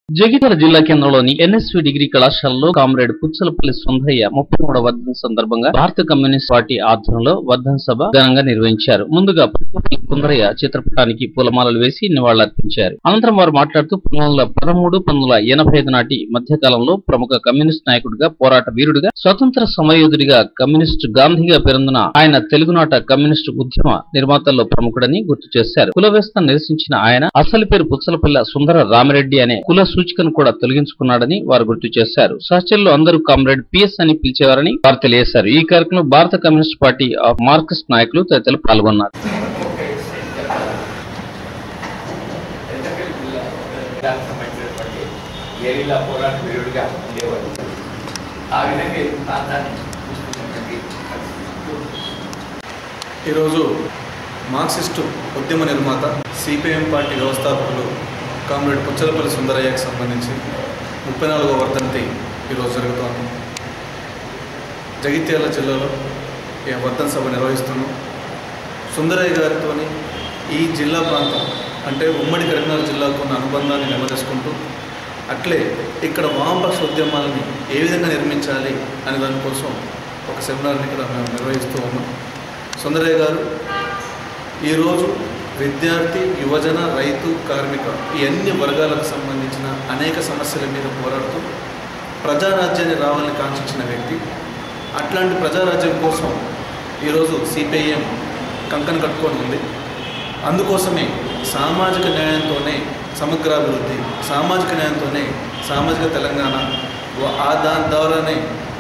జగిత్యాల జిల్లా కేంద్రంలోని NSV degree కళాశాలలో కామ్రేడ్ పుచ్చలపల్లి సుందరయ్య ముప్పై మూడవ వర్ధన్ సందర్భంగా భారత కమ్యూనిస్ట్ పార్టీ ఆధ్వర్యంలో వర్ధన్ సభ ఘనంగా నిర్వహించారు ముందుగా పుచ్చలపల్లి సుందరయ్య చిత్రపటానికి పూలమాలలు వేసి నివాళులర్పించారు అనంతరం వారు మాట్లాడుతూ పంతొమ్మిది వందల పదమూడు పంతొమ్మిది వందల ఎనభై ఐదు నాటి మధ్యకాలంలో ప్రముఖ కమ్యూనిస్ట్ నాయకుడిగా పోరాట వీరుడిగా స్వతంత్ర సమయోధుడిగా కమ్యూనిస్ట్ గాంధీగా పేరొందిన ఆయన తెలుగునాట కమ్యూనిస్టు ఉద్యమ నిర్మాతల్లో ప్రముఖుడని గుర్తు చేశారు కుల వ్యవస్థను నిరసించిన ఆయన అసలు పేరు పుచ్చలపల్లి సుందర రామిరెడ్డి అనే కుల సూచికను కూడా తొలగించుకున్నాడని వారు గుర్తు చేశారు సహచరులు అందరూ కామ్రేడ్ పిఎస్ అని పిలిచేవారని వారు తెలియజేశారు ఈ కార్యక్రమంలో భారత కమ్యూనిస్ట్ పార్టీ ఆఫ్ మార్క్సిస్ట్ నాయకులు తదితరులు పాల్గొన్నారు దానికి సంబంధించినటువంటి గెరిల్లా పోరాట వీరుడిగా ఉండేవాడు ఆ విధంగా ఈ ప్రాంతాన్ని చూసుకున్నటువంటి ఈరోజు మార్క్సిస్టు ఉద్యమ నిర్మాత సిపిఎం పార్టీ వ్యవస్థాపకులు కామ్రేడ్ పుచ్చలపల్లి సుందరయ్యకు సంబంధించి ముప్పై నాలుగో వర్ధంతి ఈరోజు జరుగుతోంది జగిత్యాల జిల్లాలో ఈ వర్ధన సభ నిర్వహిస్తున్నాం సుందరయ్య గారితో ఈ జిల్లా ప్రాంతం అంటే ఉమ్మడి కరీంనగర్ జిల్లాకు ఉన్న అనుబంధాన్ని నెమ్మదిసుకుంటూ అట్లే ఇక్కడ వామపక్ష ఉద్యమాలని ఏ విధంగా నిర్మించాలి అనే దానికోసం ఒక సెమినార్ని ఇక్కడ మేము నిర్వహిస్తూ ఉన్నాం సుందరయ్య గారు ఈరోజు విద్యార్థి యువజన రైతు కార్మిక ఈ అన్ని వర్గాలకు సంబంధించిన అనేక సమస్యల మీద పోరాడుతూ ప్రజారాజ్యాన్ని రావాలని కాంక్షించిన వ్యక్తి అట్లాంటి ప్రజారాజ్యం కోసం ఈరోజు సిపిఐఎం కంకణ కట్టుకొని ఉంది అందుకోసమే సామాజిక న్యాయంతోనే సమగ్రాభివృద్ధి సామాజిక న్యాయంతోనే సామాజిక తెలంగాణ వ- ఆ దాని ద్వారానే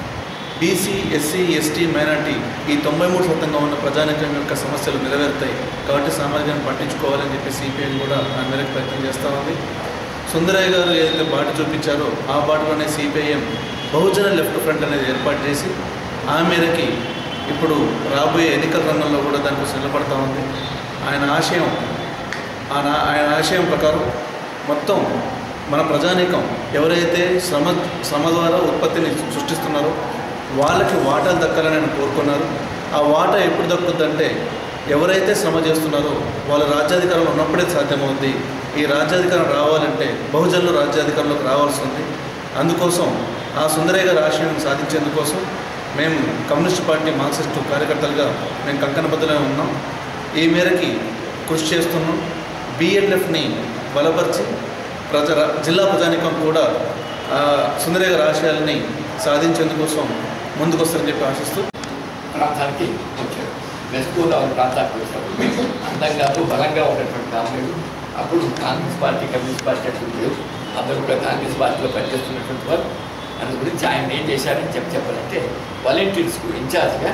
బీసీ ఎస్సీ ఎస్టీ మైనార్టీ ఈ తొంభై మూడు శాతంగా ఉన్న ప్రజానికం యొక్క సమస్యలు నెరవేరుతాయి కాబట్టి సామాజికాన్ని పట్టించుకోవాలని చెప్పి సిపిఐ కూడా ఆ మేరకు ప్రయత్నం చేస్తూ ఉంది సుందరయ్య గారు ఏదైతే బాట చూపించారో ఆ బాటలోనే సిపిఐఎం బహుజన లెఫ్ట్ ఫ్రంట్ అనేది ఏర్పాటు చేసి ఆ మేరకి ఇప్పుడు రాబోయే ఎన్నికల రంగంలో కూడా దానికోసం నిలబడతా ఉంది ఆయన ఆశయం ఆయన ఆయన ఆశయం ప్రకారం మొత్తం మన ప్రజానీకం ఎవరైతే శ్రమ శ్రమ ద్వారా ఉత్పత్తిని సృష్టిస్తున్నారో వాళ్ళకి వాటాలు దక్కాలని ఆయన కోరుకున్నారు ఆ వాటా ఎప్పుడు దక్కుతుందంటే ఎవరైతే శ్రమ చేస్తున్నారో వాళ్ళ రాజ్యాధికారంలో ఉన్నప్పుడే సాధ్యమవుద్ది ఈ రాజ్యాధికారం రావాలంటే బహుజనులు రాజ్యాధికారంలోకి రావాల్సి ఉంది అందుకోసం ఆ సుందరయ్య గారి ఆశయం సాధించేందుకోసం మేము కమ్యూనిస్ట్ పార్టీ మార్క్సిస్టు కార్యకర్తలుగా మేము కంకణబద్ధులై ఉన్నాం ఈ మేరకి కృషి చేస్తున్నాం బిఎల్ఎఫ్ని బలపరిచి ప్రజ జిల్లా ప్రజానికం కూడా ఆ, సుందరయ్య గారి ఆశయాల్ని సాధించేందుకోసం ముందుకొస్తారని చెప్పి ఆశిస్తూ ప్రాంతానికి వచ్చాడు వెస్ట్ గోదావరి ప్రాంతానికి వచ్చినప్పుడు అందంగా బలంగా ఉన్నటువంటి కామ్రేడు అప్పుడు కాంగ్రెస్ పార్టీ కమ్యూనిస్ట్ పార్టీ అప్పుడు లేవు అందరూ కూడా కాంగ్రెస్ పార్టీలో పనిచేస్తున్నటువంటి వారు అందు గురించి ఆయన ఏం చేశారని చెప్పి చెప్పాలంటే వాలంటీర్స్కు ఇన్ఛార్జ్గా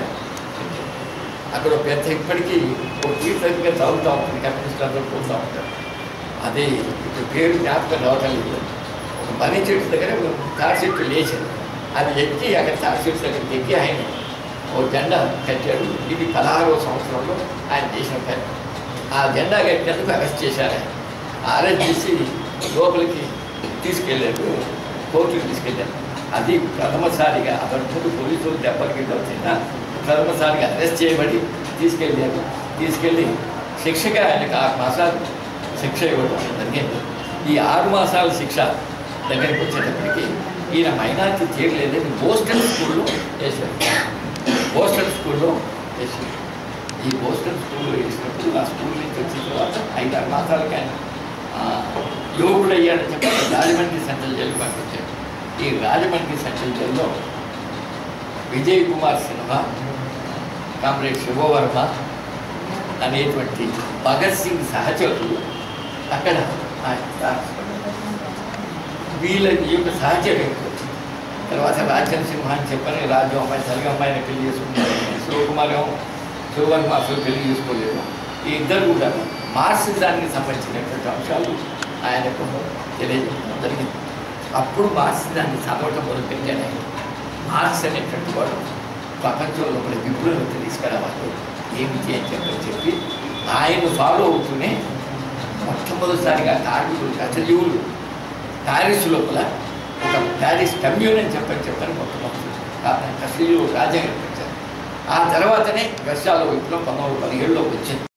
అక్కడ ఒక పెద్ద ఇప్పటికీ ఒక తీర్థంగా చదువుతూ ఉంటుంది కమ్యూనిస్ట్ అందరూ పోతూ ఉంటారు అదే ఇప్పుడు పేరు జ్ఞాపకం రావటం లేదు ఒక మనీ చెట్టు దగ్గర ఒక తాడి చెట్టు లేచింది అది ఎక్కి అక్కడ తాడి చెట్టు దగ్గరికి ఎక్కి ఆయన ఓ జెండా కట్టాడు ఇది పదహారవ సంవత్సరంలో ఆయన చేసిన పని ఆ జెండా కట్టినందుకు అరెస్ట్ చేశారు ఆయన అరెస్ట్ చేసి లోపలికి తీసుకెళ్ళారు కోర్టుకి తీసుకెళ్ళారు అది ప్రథమసారిగా అతని ముందు పోలీసులు దెబ్బలకి వచ్చిన ప్రథమసారిగా అరెస్ట్ చేయబడి తీసుకెళ్ళారు తీసుకెళ్ళి శిక్షగా ఆయనకు ఆరు మాసాలు శిక్ష ఇవ్వడం జరిగింది ఈ ఆరు మాసాల శిక్ష దగ్గరికి వచ్చేటప్పటికి ఈయన మైనార్టీ తీరలేదని బోస్టన్ స్కూల్లో వేశారు బోస్టన్ స్కూల్లో వేశారు ఈ బోస్టన్ స్కూల్లో వేసినప్పుడు ఆ స్కూల్ నుంచి వచ్చిన తర్వాత ఐదారు మాసాలకి ఆయన ఆ, యువకుడు అయ్యాడని చెప్పి రాజమండ్రి సెంట్రల్ జైలు పంపించాడు ఈ రాజమండ్రి సెంట్రల్ జైల్లో విజయ్ కుమార్ సిన్హా కామ్రేడ్ శివవర్మ అనేటువంటి భగత్ సింగ్ సహచరులు అక్కడ ఆయన వీళ్ళ ఈ యొక్క సహచర్యం తర్వాత రాజ్యం సింహ అని చెప్పని రాజ్యం అమ్మాయి తెలుగు అమ్మాయిని పెళ్లి చేసుకున్నారు శివకుమార్ ఏమో శివవర్మ అసలు పెళ్లి చేసుకోలేదు ఈ ఇద్దరు కూడా మార్క్సిజానికి సంబంధించినటువంటి అంశాలు ఆయనకు తెలియజేయడం జరిగింది అప్పుడు మార్క్సిజాన్ని చదవటం మొదలుపెట్టాడు ఆయన మార్క్స్ అనేటువంటి వాడు ప్రపంచంలో కూడా విప్లవం తీసుకురావాలి ఏమిటి అని చెప్పని చెప్పి ఆయన ఫాలో అవుతూనే మొట్టమొదటిసారిగా కార్మికులు కథజీవులు ప్యారిస్ లోపల ఒక ప్యారిస్ కమ్యూన్ అని చెప్పని చెప్పని మొట్టమొదటి కథజీవులు రాజ్యాంగం పెట్టారు ఆ తర్వాతనే రష్యాలో విప్లవం పంతొమ్మిది వందల పదిహేడులో వచ్చింది